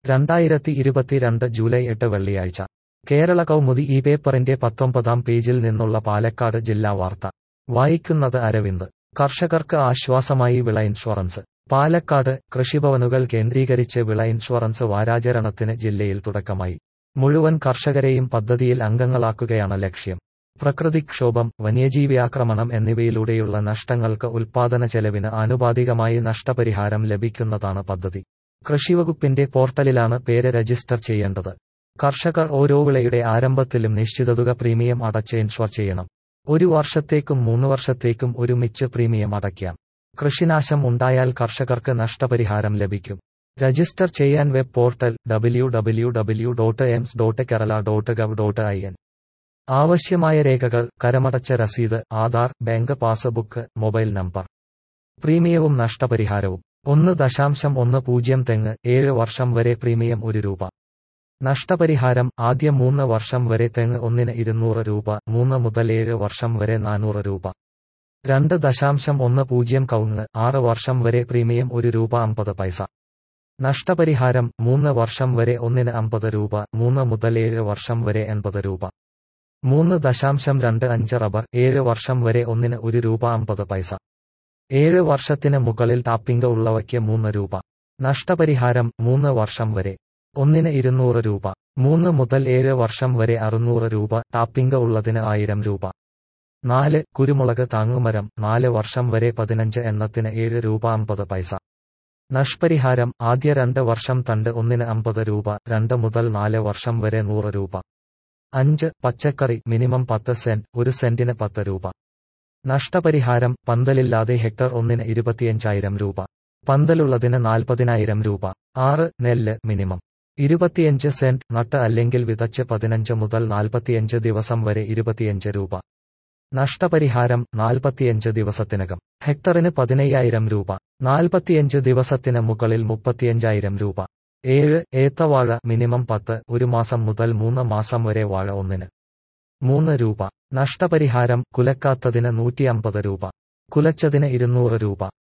രണ്ടായിരത്തി ഇരുപത്തിരണ്ട് ജൂലൈ എട്ട് വെള്ളിയാഴ്ച കേരള കൗമുദി ഈ പേപ്പറിന്റെ പത്തൊമ്പതാം പേജിൽ നിന്നുള്ള പാലക്കാട് ജില്ലാ വാർത്ത വായിക്കുന്നത് അരവിന്ദ് കർഷകർക്ക് ആശ്വാസമായി വിള ഇൻഷുറൻസ് പാലക്കാട് കൃഷിഭവനുകൾ കേന്ദ്രീകരിച്ച് വിള ഇൻഷുറൻസ് വാരാചരണത്തിന് ജില്ലയിൽ തുടക്കമായി മുഴുവൻ കർഷകരെയും പദ്ധതിയിൽ അംഗങ്ങളാക്കുകയാണ് ലക്ഷ്യം പ്രകൃതിക്ഷോഭം വന്യജീവി എന്നിവയിലൂടെയുള്ള നഷ്ടങ്ങൾക്ക് ഉൽപാദന ചെലവിന് ആനുപാതികമായി നഷ്ടപരിഹാരം ലഭിക്കുന്നതാണ് പദ്ധതി കൃഷിവകുപ്പിന്റെ പോർട്ടലിലാണ് പേര് രജിസ്റ്റർ ചെയ്യേണ്ടത് കർഷകർ ഓരോ വിളയുടെ ആരംഭത്തിലും നിശ്ചിത തുക പ്രീമിയം അടച്ച് ഇൻഷുർ ചെയ്യണം ഒരു വർഷത്തേക്കും മൂന്ന് വർഷത്തേക്കും ഒരുമിച്ച് പ്രീമിയം അടയ്ക്കാം കൃഷിനാശം ഉണ്ടായാൽ കർഷകർക്ക് നഷ്ടപരിഹാരം ലഭിക്കും രജിസ്റ്റർ ചെയ്യാൻ web portal W W W dot aims dot Kerala dot gov dot I N ആവശ്യമായ രേഖകൾ കരമടച്ച രസീത് Aadhaar bank passbook mobile number പ്രീമിയവും നഷ്ടപരിഹാരവും ഒന്ന് ദശാംശം ഒന്ന് പൂജ്യം തെങ്ങ് ഏഴ് വർഷം വരെ പ്രീമിയം ഒരു രൂപ നഷ്ടപരിഹാരം ആദ്യ മൂന്ന് വർഷം വരെ തെങ്ങ് ഒന്നിന് ഇരുന്നൂറ് രൂപ മൂന്ന് മുതൽ ഏഴ് വർഷം വരെ നാനൂറ് രൂപ രണ്ട് ദശാംശം ഒന്ന് പൂജ്യം കവുങ്ങ് ആറ് വർഷം വരെ പ്രീമിയം ഒരു രൂപ അമ്പത് പൈസ നഷ്ടപരിഹാരം മൂന്ന് വർഷം വരെ ഒന്നിന് അമ്പത് രൂപ മൂന്ന് മുതൽ ഏഴ് വർഷം വരെ എൺപത് രൂപ മൂന്ന് ദശാംശം രണ്ട് അഞ്ച് റബ്ബർ ഏഴ് വർഷം വരെ ഒന്നിന് ഒരു രൂപ അമ്പത് പൈസ ഏഴ് വർഷത്തിന് മുകളിൽ ടാപ്പിംഗ് ഉള്ളവയ്ക്ക് മൂന്ന് രൂപ നഷ്ടപരിഹാരം മൂന്ന് വർഷം വരെ ഒന്നിന് ഇരുന്നൂറ് രൂപ മൂന്ന് മുതൽ ഏഴ് വർഷം വരെ അറുന്നൂറ് രൂപ ടാപ്പിംഗ് ഉള്ളതിന് ആയിരം രൂപ നാല് കുരുമുളക് താങ്ങുമരം നാല് വർഷം വരെ പതിനഞ്ച് എണ്ണത്തിന് ഏഴ് രൂപ അമ്പത് പൈസ നഷ്ടപരിഹാരം ആദ്യ രണ്ട് വർഷം തണ്ട് ഒന്നിന് അമ്പത് രൂപ രണ്ട് മുതൽ നാല് വർഷം വരെ നൂറ് രൂപ അഞ്ച് പച്ചക്കറി മിനിമം പത്ത് സെന്റ് ഒരു സെന്റിന് പത്ത് രൂപ നഷ്ടപരിഹാരം പന്തലില്ലാതെ ഹെക്ടർ ഒന്നിന് ഇരുപത്തിയഞ്ചായിരം രൂപ പന്തലുള്ളതിന് നാൽപ്പതിനായിരം രൂപ ആറ് നെല്ല് മിനിമം ഇരുപത്തിയഞ്ച് സെന്റ് നട്ട് അല്ലെങ്കിൽ വിതച്ച് പതിനഞ്ച് മുതൽ നാൽപ്പത്തിയഞ്ച് ദിവസം വരെ ഇരുപത്തിയഞ്ച് രൂപ നഷ്ടപരിഹാരം നാൽപ്പത്തിയഞ്ച് ദിവസത്തിനകം ഹെക്ടറിന് പതിനയ്യായിരം രൂപ നാൽപ്പത്തിയഞ്ച് ദിവസത്തിന് മുകളിൽ മുപ്പത്തിയഞ്ചായിരം രൂപ ഏഴ് ഏത്തവാഴ മിനിമം പത്ത് ഒരു മാസം മുതൽ മൂന്ന് മാസം വരെ വാഴ ഒന്നിന് മൂന്ന് രൂപ നഷ്ടപരിഹാരം കുലക്കാത്തതിന് നൂറ്റിയമ്പത് രൂപ കുലച്ചതിന് ഇരുന്നൂറ് രൂപ